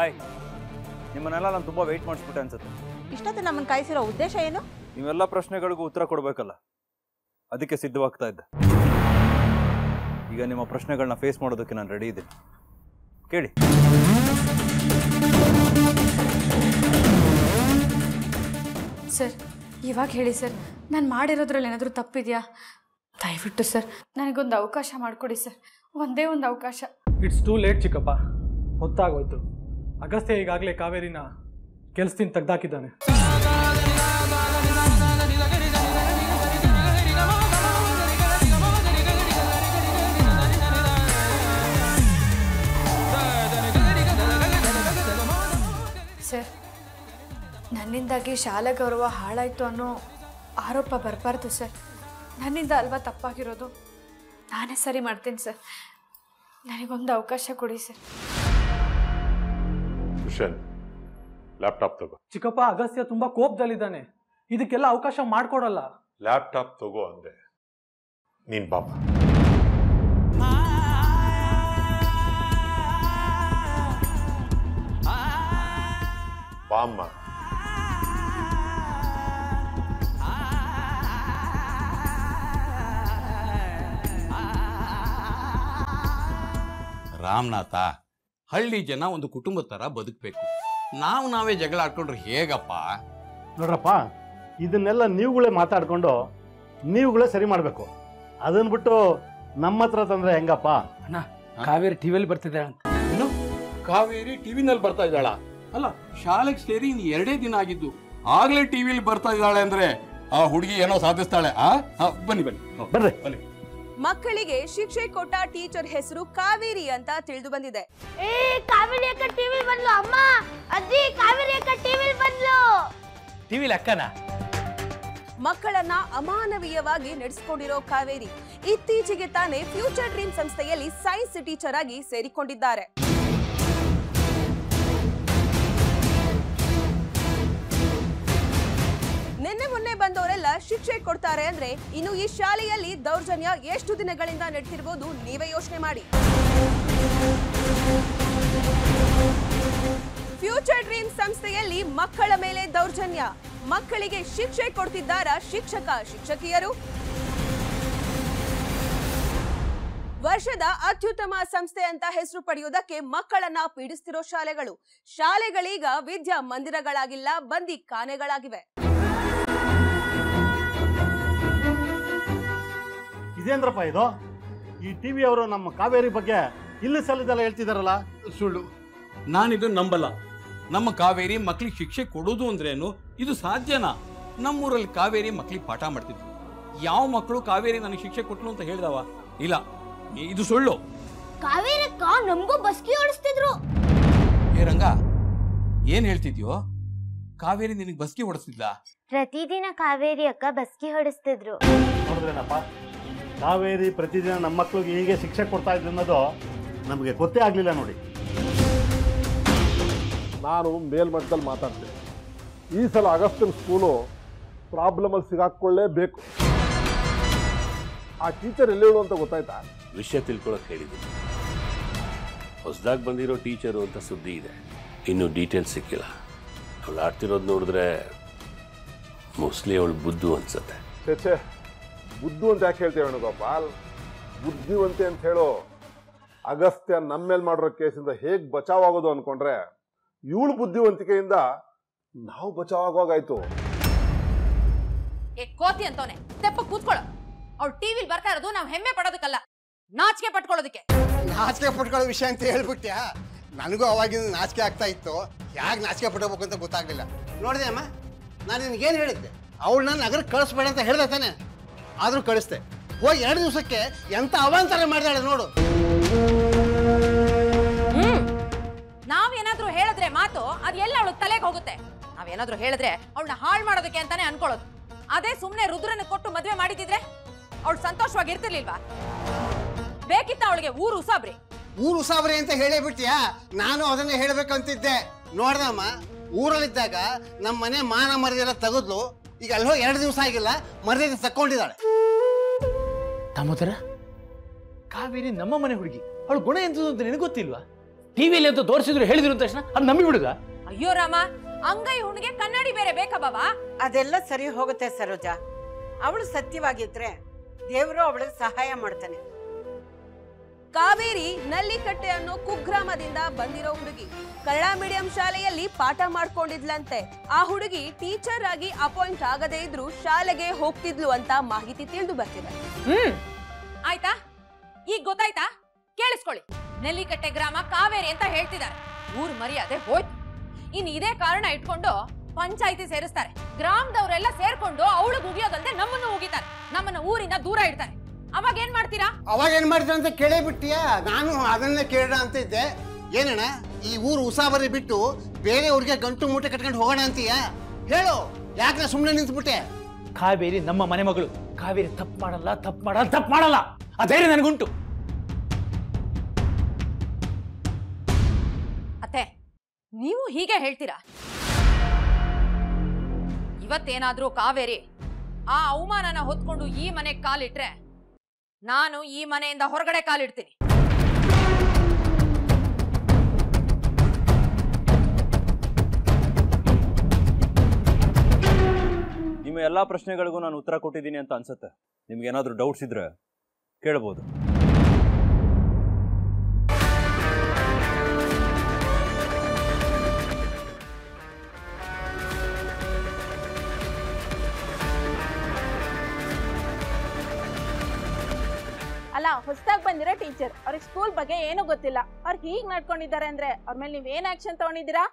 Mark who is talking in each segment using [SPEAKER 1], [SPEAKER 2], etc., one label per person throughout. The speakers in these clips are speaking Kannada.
[SPEAKER 1] ಹಾಯ್ ನಿಮ್ಮನ್ನೆಲ್ಲ ನಾನು ತುಂಬ ವೆಯ್ಟ್ ಮಾಡಿಸ್ಬಿಟ್ಟೆ ಅನ್ಸುತ್ತೆ
[SPEAKER 2] ಇಷ್ಟೊತ್ತು ನಮ್ಮನ್ನು ಕಾಯಿಸಿರೋ ಉದ್ದೇಶ ಏನು
[SPEAKER 1] ನೀವೆಲ್ಲ ಪ್ರಶ್ನೆಗಳಿಗೂ ಉತ್ತರ ಕೊಡಬೇಕಲ್ಲ ಅದಕ್ಕೆ ಸಿದ್ಧವಾಗ್ತಾ ಇದ್ದೆ ಈಗ ನಿಮ್ಮ ಪ್ರಶ್ನೆಗಳನ್ನ ಫೇಸ್ ಮಾಡೋದಕ್ಕೆ ನಾನು ರೆಡಿ ಇದ್ದೀನಿ ಕೇಳಿ
[SPEAKER 3] ಸರ್ ಇವಾಗ ಹೇಳಿ ಸರ್ ನಾನು ಮಾಡಿರೋದ್ರಲ್ಲಿ ಏನಾದರೂ ತಪ್ಪಿದೆಯಾ ದಯವಿಟ್ಟು ಸರ್ ನನಗೊಂದು ಅವಕಾಶ ಮಾಡಿಕೊಡಿ ಸರ್ ಒಂದೇ ಒಂದು ಅವಕಾಶ
[SPEAKER 4] ಇಟ್ಸ್ ಟೂ ಲೇಟ್ ಚಿಕ್ಕಪ್ಪ ಹೊತ್ತಾಗೋಯ್ತು ಅಗಸ್ತ್ಯ ಈಗಾಗಲೇ ಕಾವೇರಿನ ಕೆಲಸದಿಂದ ತೆಗ್ದಾಕಿದ್ದಾನೆ
[SPEAKER 3] ಸರ್ ನನ್ನಿಂದಾಗಿ ಶಾಲಾ ಗೌರವ ಹಾಳಾಯಿತು ಅನ್ನೋ ಆರೋಪ ಬರಬಾರ್ದು ಸರ್ ನನ್ನಿಂದ ಅಲ್ವಾ ತಪ್ಪಾಗಿರೋದು ನಾನೇ ಸರಿ ಮಾಡ್ತೀನಿ ಸರ್ ನನಗೊಂದು ಅವಕಾಶ ಕೊಡಿ ಸರ್
[SPEAKER 5] ದುಷ್ಯಂತ್ ಲ್ಯಾಪ್ಟಾಪ್ ತಗೋ
[SPEAKER 4] ಚಿಕ್ಕಪ್ಪ ಅಗಸ್ತ್ಯ ತುಂಬಾ ಕೋಪದಲ್ಲಿದ್ದಾನೆ ಇದಕ್ಕೆಲ್ಲ ಅವಕಾಶ ಮಾಡ್ಕೊಡಲ್ಲ
[SPEAKER 5] ಲ್ಯಾಪ್ಟಾಪ್ ತಗೋ ಅಂದೆ ನೀನ್ ಬಾಪ ಬಾಮ್ಮ
[SPEAKER 6] ರಾಮನಾಥ ಹಳ್ಳಿ ಜನ ಒಂದು ಕುಟುಂಬದ ಥರ ಬದುಕಬೇಕು ನಾವು ನಾವೇ ಜಗಳ ಆಡ್ಕೊಂಡ್ರೆ ಹೇಗಪ್ಪ
[SPEAKER 7] ನೋಡ್ರಪ್ಪ ಇದನ್ನೆಲ್ಲ ನೀವುಗಳೇ ಮಾತಾಡ್ಕೊಂಡು ನೀವುಗಳೇ ಸರಿ ಮಾಡಬೇಕು ಅದನ್ನ ಬಿಟ್ಟು ನಮ್ಮ ಹತ್ರ ತಂದ್ರೆ ಹೆಂಗಪ್ಪ
[SPEAKER 4] ಕಾವೇರಿ ಟಿವಿಯಲ್ಲಿ ಬರ್ತಿದೆ ಅಂತ
[SPEAKER 6] ಏನು ಕಾವೇರಿ ಟಿವಿನಲ್ಲಿ ಬರ್ತಾ ಇದ್ದಾಳ ಅಲ್ಲ ಶಾಲೆಗೆ ಸೇರಿ ಇನ್ನು ಎರಡೇ ದಿನ ಆಗಿದ್ದು ಆಗ್ಲೇ ಟಿವಿಲಿ ಬರ್ತಾ ಇದ್ದಾಳೆ ಅಂದ್ರೆ ಆ ಹುಡುಗಿ ಏನೋ ಸಾಧಿಸ್ತಾಳೆ ಆ ಆ, ಬನ್ನಿ ಬನ್ನಿ ಹೋ,
[SPEAKER 7] ಬರ್ರಿ.
[SPEAKER 6] ಬನ್ನಿ
[SPEAKER 8] ಮಕ್ಕಳಿಗೆ ಶಿಕ್ಷೆ ಕೊಟ್ಟ ಟೀಚರ್ ಹೆಸರು ಕಾವೇರಿ ಅಂತ ತಿಳಿದು ಬಂದಿದೆ
[SPEAKER 9] ಏ ಕಾವೇರಿ ಅಕ್ಕ ಟಿವಿ ಬಂದ್ಲು ಅಮ್ಮ ಅಜ್ಜಿ ಕಾವೇರಿ ಅಕ್ಕ ಟಿವಿ ಬಂದ್ಲು
[SPEAKER 4] ಟಿವಿಲಿ ಅಕ್ಕನ
[SPEAKER 8] ಮಕ್ಕಳನ್ನ ಅಮಾನವೀಯವಾಗಿ ನಡೆಸಿಕೊಂಡಿರೋ ಕಾವೇರಿ ಇತ್ತೀಚೆಗೆ ತಾನೇ ಫ್ಯೂಚರ್ ಡ್ರೀಮ್ ಸಂಸ್ಥೆಯಲ್ಲಿ ಸೈನ್ಸ್ ಟೀಚರ್ ಆಗಿ ಸೇರಿಕೊಂಡಿದ್ದಾರೆ ನಿನ್ನೆ ಮೊನ್ನೆ ಬಂದವರೆಲ್ಲ ಶಿಕ್ಷೆ ಕೊಡ್ತಾರೆ ಅಂದ್ರೆ ಇನ್ನು ಈ ಶಾಲೆಯಲ್ಲಿ ದೌರ್ಜನ್ಯ ಎಷ್ಟು ದಿನಗಳಿಂದ ನಡೆದಿರ್ಬೋದು ನೀವೇ ಯೋಚನೆ ಮಾಡಿ ಫ್ಯೂಚರ್ ಡ್ರೀಮ್ ಸಂಸ್ಥೆಯಲ್ಲಿ ಮಕ್ಕಳ ಮೇಲೆ ದೌರ್ಜನ್ಯ ಮಕ್ಕಳಿಗೆ ಶಿಕ್ಷೆ ಕೊಡ್ತಿದ್ದಾರ ಶಿಕ್ಷಕ ಶಿಕ್ಷಕಿಯರು ವರ್ಷದ ಅತ್ಯುತ್ತಮ ಸಂಸ್ಥೆ ಅಂತ ಹೆಸರು ಪಡೆಯುವುದಕ್ಕೆ ಮಕ್ಕಳನ್ನ ಪೀಡಿಸ್ತಿರೋ ಶಾಲೆಗಳು ಶಾಲೆಗಳೀಗ ವಿದ್ಯಾ ಮಂದಿರಗಳಾಗಿಲ್ಲ ಬಂದಿ ಕಾನೆಗಳಾಗಿವೆ
[SPEAKER 7] ಇದೇಂದ್ರಪ್ಪ ಇದು ಈ ಟಿವಿ ಅವರು ನಮ್ಮ ಕಾವೇರಿ ಬಗ್ಗೆ ಇಲ್ಲಿ ಸಲ್ಲಿದೆಲ್ಲ ಹೇಳ್ತಿದಾರಲ್ಲ
[SPEAKER 6] ಸುಳ್ಳು ನಾನಿದು ನಂಬಲ್ಲ ನಮ್ಮ ಕಾವೇರಿ ಮಕ್ಳಿಗೆ ಶಿಕ್ಷೆ ಕೊಡೋದು ಅಂದ್ರೇನು ಇದು ಸಾಧ್ಯನಾ ನಮ್ಮೂರಲ್ಲಿ ಕಾವೇರಿ ಮಕ್ಳಿಗೆ ಪಾಠ ಮಾಡ್ತಿದ್ವು ಯಾವ ಮಕ್ಕಳು ಕಾವೇರಿ ನನಗೆ ಶಿಕ್ಷೆ ಕೊಟ್ಲು ಅಂತ ಹೇಳ್ದವ ಇಲ್ಲ ಇದು ಸುಳ್ಳು
[SPEAKER 9] ಕಾವೇರಿ ಅಕ್ಕ ನಮಗೂ ಬಸ್ಕಿ ಓಡಿಸ್ತಿದ್ರು
[SPEAKER 6] ಏ ರಂಗ ಏನ್ ಹೇಳ್ತಿದ್ಯೋ ಕಾವೇರಿ ನಿನಗೆ ಬಸ್ಗೆ ಹೊಡೆಸ್ತಿದ್ಲಾ
[SPEAKER 9] ಪ್ರತಿದಿನ ಕಾವೇರಿ ಅಕ್ಕ ಬಸ್ಕಿ ಹೊಡಿಸ್ತಿದ್ರು
[SPEAKER 7] ನೋಡಿದ್ರೇನಪ್ಪ ಕಾವೇರಿ ಪ್ರತಿದಿನ ನಮ್ಮ ಮಕ್ಳಿಗೆ ಹೀಗೆ ಶಿಕ್ಷೆ ಕೊಡ್ತಾ ಇದ್ರು ಅನ್ನೋದು ನಮಗೆ ಗೊತ್ತೇ ಆಗಲಿಲ್ಲ ನೋಡಿ
[SPEAKER 5] ನಾನು ಮೇಲ್ಮಟ್ಟದಲ್ಲಿ ಮಾತಾಡ್ತೀನಿ ಈ ಸಲ ಅಗಸ್ಟಿನ ಸ್ಕೂಲು ಪ್ರಾಬ್ಲಮಲ್ಲಿ ಸಿಗಾಕೊಳ್ಳೇಬೇಕು ಆ ಟೀಚರ್ ಎಲ್ಲಿಳು ಅಂತ ಗೊತ್ತಾಯ್ತಾ
[SPEAKER 10] ವಿಷಯ ತಿಳ್ಕೊಳಕ್ ಹೇಳಿದ್ದೀನಿ ಹೊಸದಾಗಿ ಬಂದಿರೋ ಟೀಚರು ಅಂತ ಸುದ್ದಿ ಇದೆ ಇನ್ನೂ ಡೀಟೇಲ್ಸ್ ಸಿಕ್ಕಿಲ್ಲ ಅವಳು ಆಡ್ತಿರೋದು ನೋಡಿದ್ರೆ ಮೋಸ್ಟ್ಲಿ ಅವಳು ಬುದ್ಧು ಅನ್ಸತ್ತೆ
[SPEAKER 5] ಛೇ ಛೇ ಬುದ್ಧು ಅಂತ ಯಾಕೆ ಹೇಳ್ತೇವೆ ವೇಣುಗೋಪಾಲ್ ಬುದ್ಧಿವಂತೆ ಅಂತ ಹೇಳು ಅಗಸ್ತ್ಯ ನಮ್ಮ ಮೇಲೆ ಮಾಡಿರೋ ಕೇಸಿಂದ ಹೇಗೆ ಬಚಾವ್ ಆಗೋದು ಅನ್ಕೊಂಡ್ರೆ ಇವಳು ಬುದ್ಧಿವಂತಿಕೆಯಿಂದ ನಾವು ಬಚಾವ್ ಆಗೋಗಾಯ್ತು
[SPEAKER 2] ಏ ಕೋತಿ ಅಂತವನೆ ತೆಪ್ಪ ಕೂತ್ಕೊಳ್ಳೋ ಅವ್ಳು ಟಿವಿಲ್ ಬರ್ತಾ ಇರೋದು ನಾವು ಹೆಮ್ಮೆ ಪಡೋದಕ್ಕಲ್ಲ ನಾಚಿಕೆ ಪಟ್ಕೊಳ್ಳೋದಕ್ಕೆ
[SPEAKER 11] ನಾಚಿಕೆ ಪಟ್ಕೊಳ್ಳೋ ವಿಷಯ ಅಂತ ಹೇಳ್ಬಿಟ್ಯಾ ನನಗೂ ಅವಾಗಿಂದ ನಾಚಿಕೆ ಆಗ್ತಾ ಇತ್ತು ಯಾಕೆ ನಾಚಿಕೆ ಪಟ್ಕೋಬೇಕು ಅಂತ ಗೊತ್ತಾಗ್ಲಿಲ್ಲ ನೋಡಿದೆ ಅಮ್ಮ ನಾನು ನಿನಗೇನು ಹೇಳಿದ್ದೆ ಅವಳನ್ನ ನಗರಕ್ಕೆ ಕಳಿಸ್ಬೇಡ ಅಂತ ಹೇಳ್ದೆ ತಾನೆ ಆದರೂ ಕಳಿಸ್ದೆ ಹೋಗಿ ಎರಡು ದಿವಸಕ್ಕೆ ಎಂತ ಅವಾಂತರ ಮಾಡಿದಾಳೆ ನೋಡು
[SPEAKER 2] ನಾವೇನಾದ್ರೂ ಹೇಳಿದ್ರೆ ಮಾತು ಅದ್ ಎಲ್ಲ ಅವಳು ತಲೆಗೆ ಹೋಗುತ್ತೆ ನಾವೇನಾದ್ರೂ ಹೇಳಿದ್ರೆ ಅವಳನ್ನ ಹಾಳು ಮಾಡೋದಕ್ಕೆ ಅಂತಾನೆ ಅನ್ಕೊಳ್ಳೋದು ಅದೇ ಸುಮ್ನೆ ರುದ್ರನ ಕೊಟ್ಟು ಮದ್ವೆ ಮಾಡಿದಿದ್ರೆ ಅವಳು ಸಂತೋಷವಾಗಿ ಇರ್ತಿರ್ಲಿಲ್ವಾ ಬೇಕಿತ್ತ ಅವಳಿಗೆ ಊರು ಉಸಾಬ್ರಿ
[SPEAKER 11] ಊರು ಉಸಾಬರಿ ಅಂತ ಹೇಳೇ ಬಿಟ್ಯಾ ನಾನು ಅದನ್ನೇ ಹೇಳ್ಬೇಕಂತಿದ್ದೆ ನೋಡ್ದಮ್ಮ ಊರಲ್ಲಿದ್ದಾಗ ನಮ್ಮ ಮನೆ ಮಾನ ಮರ್ಯಾದೆ ಎಲ್ಲ ತೆಗೆದ್ಲು ಈಗ ಅಲ್ಲಿ ಹೋಗಿ ಎರಡು ದಿವಸ ಆಗಿಲ್ಲ ಮರ್ಯಾದೆ ತಕ್ಕೊಂಡಿದ್ದಾಳೆ
[SPEAKER 4] ದಾಮೋದರ ಕಾವೇರಿ ನಮ್ಮ ಮನೆ ಹುಡುಗಿ ಅವಳು ಗುಣ ಎಂತದ್ದು ಅಂತ ನಿನಗೆ ಗೊತ್ತಿಲ್ವಾ
[SPEAKER 12] ಟಿವಿಯಲ್ಲಿ ಅಂತ ತೋರಿಸಿದ್ರು ಹೇಳಿದ್ರು ಅಂದ ತಕ್ಷಣ ಅದು ನಂಬಿ ಬಿಡುದ
[SPEAKER 2] ಅಯ್ಯೋ ರಾಮ ಅಂಗೈ ಹುಣ್ಣಿಗೆ ಕನ್ನಡಿ ಬೇರೆ ಬೇಕಾ ಬಾವಾ
[SPEAKER 13] ಅದೆಲ್ಲ ಸರಿ ಹೋಗುತ್ತೆ ಸರೋಜ ಅವಳು ಸತ್ಯವಾಗಿದ್ರೆ ದೇವರು ಅವಳಿಗೆ ಸಹಾಯ ಮಾಡ್ತಾನೆ
[SPEAKER 8] ಕಾವೇರಿ ನಲ್ಲಿಕಟ್ಟೆ ಅನ್ನೋ ಕುಗ್ರಾಮದಿಂದ ಬಂದಿರೋ ಹುಡುಗಿ ಕನ್ನಡ ಮೀಡಿಯಂ ಶಾಲೆಯಲ್ಲಿ ಪಾಠ ಮಾಡ್ಕೊಂಡಿದ್ಲಂತೆ ಆ ಹುಡುಗಿ ಟೀಚರ್ ಆಗಿ ಅಪಾಯಿಂಟ್ ಆಗದೇ ಇದ್ರು ಶಾಲೆಗೆ ಹೋಗ್ತಿದ್ಲು ಅಂತ ಮಾಹಿತಿ ತಿಳಿದು ಬರ್ತಿದೆ
[SPEAKER 2] ಹ್ಮ್ ಆಯ್ತಾ ಈಗ ಗೊತ್ತಾಯ್ತಾ ಕೇಳಿಸ್ಕೊಳ್ಳಿ ನೆಲ್ಲಿಕಟ್ಟೆ ಗ್ರಾಮ ಕಾವೇರಿ ಅಂತ ಹೇಳ್ತಿದ್ದಾರೆ ಊರ್ ಮರ್ಯಾದೆ ಹೋಯ್ತು ಇನ್ ಇದೇ ಕಾರಣ ಇಟ್ಕೊಂಡು ಪಂಚಾಯಿತಿ ಸೇರಿಸ್ತಾರೆ ಗ್ರಾಮದವರೆಲ್ಲ ಸೇರ್ಕೊಂಡು ಅವಳಿಗೆ ಉಗಿಯೋದಲ್ದೆ ನಮ್ಮನ್ನು ಉಗಿತಾರೆ ನಮ್ಮನ್ನ ಊರಿಂದ ದೂರ ಇಡ್ತಾರೆ ಅವಾಗ ಏನ್ ಮಾಡ್ತೀರಾ
[SPEAKER 11] ಅವಾಗ ಏನ್ ಮಾಡ್ತಾರೆ ಅಂತ ಕೇಳೇ ಬಿಟ್ಟಿಯಾ ನಾನು ಅದನ್ನೇ ಕೇಳೋಣ ಅಂತ ಇದ್ದೆ ಏನಣ್ಣ ಈ ಊರು ಉಸಾಬರಿ ಬಿಟ್ಟು ಬೇರೆ ಊರಿಗೆ ಗಂಟು ಮೂಟೆ ಕಟ್ಕೊಂಡು ಹೋಗೋಣ ಅಂತೀಯಾ ಹೇಳು ಯಾಕೆ ನಾ ಸುಮ್ಮನೆ ನಿಂತ್ಬಿಟ್ಟೆ
[SPEAKER 12] ಕಾವೇರಿ ನಮ್ಮ ಮನೆ ಮಗಳು ಕಾವೇರಿ ತಪ್ಪು ಮಾಡಲ್ಲ ತಪ್ಪು ಮಾಡಲ್ಲ ತಪ್ಪು ಮಾಡಲ್ಲ ಆ ಧೈರ್ಯ ನನಗುಂಟು
[SPEAKER 2] ಅತ್ತೆ ನೀವು ಹೀಗೆ ಹೇಳ್ತೀರಾ ಇವತ್ತೇನಾದ್ರೂ ಕಾವೇರಿ ಆ ಅವಮಾನನ ಹೊತ್ಕೊಂಡು ಈ ಮನೆಗೆ ಕಾಲಿಟ್ರೆ ನಾನು ಈ ಮನೆಯಿಂದ ಹೊರಗಡೆ ಕಾಲಿಡ್ತೀನಿ
[SPEAKER 1] ನಿಮ್ಮ ಎಲ್ಲ ಪ್ರಶ್ನೆಗಳಿಗೂ ನಾನು ಉತ್ತರ ಕೊಟ್ಟಿದ್ದೀನಿ ಅಂತ ಅನ್ಸುತ್ತೆ ನಿಮ್ಗೆ ಏನಾದರೂ ಡೌಟ್ಸ್ ಇದ್ರೆ ಕೇಳ್ಬೋದು
[SPEAKER 14] ಅಲ್ಲ ಹೊಸದಾಗಿ ಬಂದಿರೋ ಟೀಚರ್ ಅವ್ರಿಗೆ ಸ್ಕೂಲ್ ಬಗ್ಗೆ ಏನು ಗೊತ್ತಿಲ್ಲ ಅವ್ರು ಹೀಗ್ ನಡ್ಕೊಂಡಿದ್ದಾರೆ ಅಂದ್ರೆ ಅವ್ರ ಮೇಲೆ ನೀವ್ ಏನ್ ಆಕ್ಷನ್ ತಗೊಂಡಿದ್ದೀರಾ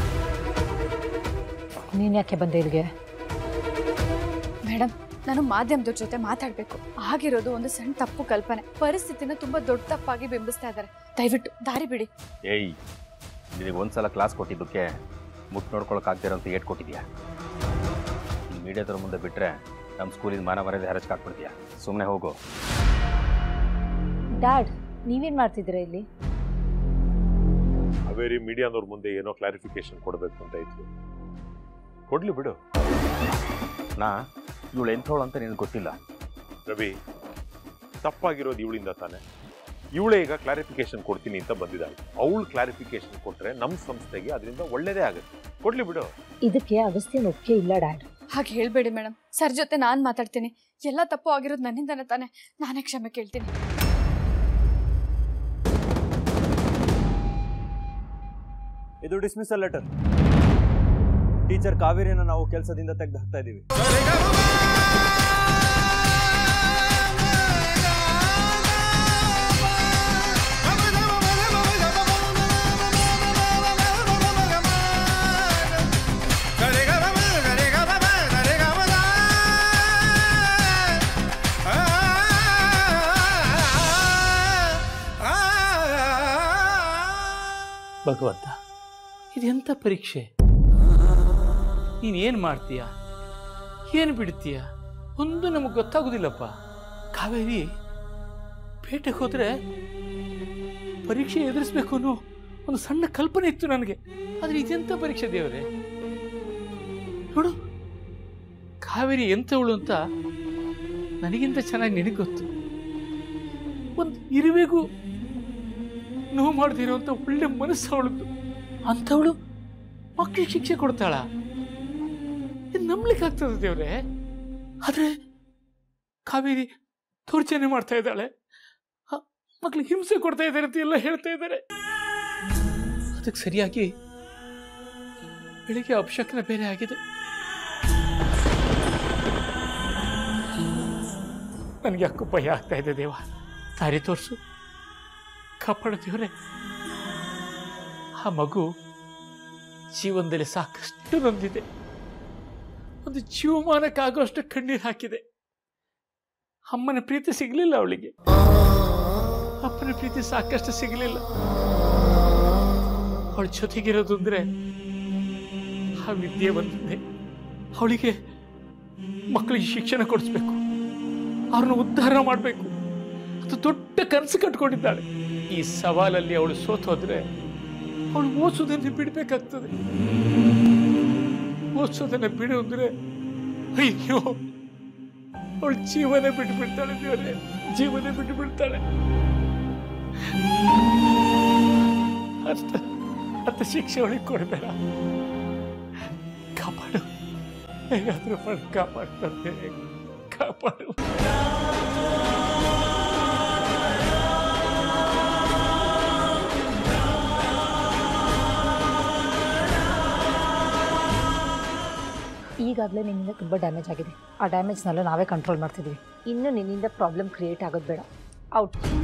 [SPEAKER 3] ನೀನ್ ಯಾಕೆ ಬಂದೆ ಇಲ್ಲಿಗೆ ಮೇಡಮ್ ನಾನು ಮಾಧ್ಯಮದ ಜೊತೆ ಮಾತಾಡ್ಬೇಕು ಆಗಿರೋದು ಒಂದು ಸಣ್ಣ ತಪ್ಪು ಕಲ್ಪನೆ ಪರಿಸ್ಥಿತಿನ ತುಂಬಾ ದೊಡ್ಡ ತಪ್ಪಾಗಿ ಬಿಂಬಿಸ್ತಾ ಇದ್ದಾರೆ ದಯವಿಟ್ಟು ದಾರಿ ಬಿಡಿ
[SPEAKER 15] ಏಯ್ ನಿನಗೆ ಒಂದ್ಸಲ ಕ್ಲಾಸ್ ಕೊಟ್ಟಿದ್ದಕ್ಕೆ ಮುಟ್ಟು ನೋಡ್ಕೊಳಕ್ಕಾಗ್ದಿರೋ ಅಂತ ಏಟ್ ಕೊಟ್ಟಿದ್ಯಾ ಈ ಮೀಡಿಯಾದವ್ರ ಮುಂದೆ ಬಿಟ್ಟರೆ ನಮ್ಮ ಸ್ಕೂಲಿಂದ ಮಾನ ಮರ್ಯಾದೆ ಹರಚ್ಕಾಕ್ಬಿಡ್ತೀಯ ಸುಮ್ಮನೆ ಹೋಗು
[SPEAKER 16] ಡ್ಯಾಡ್ ನೀವೇನ್ ಮಾಡ್ತಿದ್ದೀರಾ ಇಲ್ಲಿ
[SPEAKER 17] ಹಾವೇರಿ ಮೀಡಿಯಾದವ್ರ ಮುಂದೆ ಏನೋ ಕ್ಲಾರಿಫಿಕೇಶನ್ ಕೊಡಬೇಕು ಅಂತ ಇತ್ತು ಕೊಡ್ಲಿ ಬಿಡು
[SPEAKER 15] ನಾ ಇವಳು ಎಂಥವಳು ಅಂತ ನಿನಗೆ ಗೊತ್ತಿಲ್ಲ
[SPEAKER 17] ರವಿ ತಪ್ಪಾಗಿರೋದು ಇವಳಿಂದ ತಾನೆ ಇವಳೇ ಈಗ ಕ್ಲಾರಿಫಿಕೇಶನ್ ಕೊಡ್ತೀನಿ ಅಂತ ಬಂದಿದ್ದಾಳೆ ಅವಳು ಕ್ಲಾರಿಫಿಕೇಶನ್ ಕೊಟ್ರೆ ನಮ್ಮ ಸಂಸ್ಥೆಗೆ ಅದರಿಂದ ಒಳ್ಳೇದೇ ಆಗುತ್ತೆ ಕೊಡ್ಲಿ ಬಿಡು
[SPEAKER 16] ಇದಕ್ಕೆ ಅಗಸ್ತ್ಯನ ಒಪ್ಪಿಗೆ ಇಲ್ಲ ಡ್ಯಾಡ್
[SPEAKER 3] ಹಾಗೆ ಹೇಳ್ಬೇಡಿ ಮೇಡಮ್ ಸರ್ ಜೊತೆ ನಾನು ಮಾತಾಡ್ತೀನಿ ಎಲ್ಲ ತಪ್ಪು ಆಗಿರೋದು ನನ್ನಿಂದಾನೆ ತಾನೆ ನಾನೇ ಕ್ಷಮೆ ಕೇಳ್ತೀನಿ
[SPEAKER 1] ಇದು ಡಿಸ್ಮಿಸಲ್ ಲೆಟರ್ ಟೀಚರ್ ಕಾವೇರಿನ ನಾವು ಕೆಲಸದಿಂದ ತೆಗೆದು ಹಾಕ್ತಾ ಇದ್ದೀವಿ
[SPEAKER 12] ಭಗವಂತ ಇದೆಂಥ ಪರೀಕ್ಷೆ ನೀನೇನು ಮಾಡ್ತೀಯ ಏನು ಬಿಡ್ತೀಯ ಒಂದು ನಮಗೆ ಗೊತ್ತಾಗೋದಿಲ್ಲಪ್ಪ ಕಾವೇರಿ ಪೇಟೆಗೆ ಹೋದ್ರೆ ಪರೀಕ್ಷೆ ಎದುರಿಸ್ಬೇಕು ಅನ್ನೋ ಒಂದು ಸಣ್ಣ ಕಲ್ಪನೆ ಇತ್ತು ನನಗೆ ಆದರೆ ಇದೆಂಥ ಪರೀಕ್ಷೆ ದೇವರೇ ನೋಡು ಕಾವೇರಿ ಎಂಥವಳು ಅಂತ ನನಗಿಂತ ಚೆನ್ನಾಗಿ ನಿನಗೆ ಗೊತ್ತು ಒಂದು ಇರುವೆಗೂ ನೋವು ಮಾಡ್ದಿರೋಂಥ ಒಳ್ಳೆ ಮನಸ್ಸು ಅವಳದ್ದು ಅಂಥವಳು ಮಕ್ಕಳಿಗೆ ಶಿಕ್ಷೆ ಕೊಡ್ತಾಳ ಇದು ನಂಬ್ಲಿಕ್ಕೆ ಆಗ್ತದೆ ದೇವ್ರೆ ಆದ್ರೆ ಕಾವೇರಿ ದೌರ್ಜನ್ಯ ಮಾಡ್ತಾ ಇದ್ದಾಳೆ ಆ, ಮಕ್ಳಿಗೆ ಹಿಂಸೆ ಕೊಡ್ತಾ ಇದ್ದಾರೆ ಅಂತ ಎಲ್ಲ ಹೇಳ್ತಾ ಇದ್ದಾರೆ ಅದಕ್ಕೆ ಸರಿಯಾಗಿ ಬೆಳಿಗ್ಗೆ ಅಪಶಕನ ಬೇರೆ ಆಗಿದೆ ನನಗೆ ಯಾಕೋ ಭಯ ಆಗ್ತಾ ಇದೆ ದೇವ ದಾರಿ ತೋರಿಸು ಕಾಪಾಡು ದೇವ್ರೆ ಆ ಮಗು ಜೀವನದಲ್ಲಿ ಸಾಕಷ್ಟು ನೊಂದಿದೆ ಒಂದು ಜೀವಮಾನಕ್ಕಾಗುವಷ್ಟು ಕಣ್ಣೀರು ಹಾಕಿದೆ ಅಮ್ಮನ ಪ್ರೀತಿ ಸಿಗಲಿಲ್ಲ ಅವಳಿಗೆ ಅಪ್ಪನ ಪ್ರೀತಿ ಸಾಕಷ್ಟು ಸಿಗಲಿಲ್ಲ ಅವಳ ಜೊತೆಗಿರೋದು ಅಂದ್ರೆ ಆ ವಿದ್ಯೆ ಬಂದಿದೆ ಅವಳಿಗೆ ಮಕ್ಕಳಿಗೆ ಶಿಕ್ಷಣ ಕೊಡಿಸ್ಬೇಕು ಅವ್ರನ್ನ ಉದ್ಧಾರ ಮಾಡಬೇಕು ಅದು ದೊಡ್ಡ ಕನಸು ಕಟ್ಕೊಂಡಿದ್ದಾಳೆ ಈ ಸವಾಲಲ್ಲಿ ಅವಳು ಸೋತು ಹೋದ್ರೆ ಅವಳು ಓದಿಸೋದನ್ನು ಬಿಡಬೇಕಾಗ್ತದೆ ಓದಿಸೋದನ್ನ ಬಿಡು ಅಂದ್ರೆ ಅಯ್ಯೋ ಅವಳು ಜೀವನ ಬಿಟ್ಟು ಬಿಡ್ತಾಳೆ ದೇವರೇ ಜೀವನ ಬಿಟ್ಟು ಬಿಡ್ತಾಳೆ ಅಷ್ಟು ಅಂತ ಶಿಕ್ಷೆ ಅವಳಿಗೆ ಕೊಡಬೇಡ ಕಾಪಾಡು ಹೇಗಾದ್ರೂ ಮಾಡಿ ಕಾಪಾಡು ತಂದೆ ಕಾಪಾಡು
[SPEAKER 16] ಈಗಾಗಲೇ ನಿನ್ನಿಂದ ತುಂಬ ಡ್ಯಾಮೇಜ್ ಆಗಿದೆ ಆ ಡ್ಯಾಮೇಜ್ನೆಲ್ಲ ನಾವೇ ಕಂಟ್ರೋಲ್ ಮಾಡ್ತಿದ್ವಿ ಇನ್ನು ನಿನ್ನಿಂದ ಪ್ರಾಬ್ಲಮ್ ಕ್ರಿಯೇಟ್ ಆಗೋದು ಬೇಡ ಔಟ್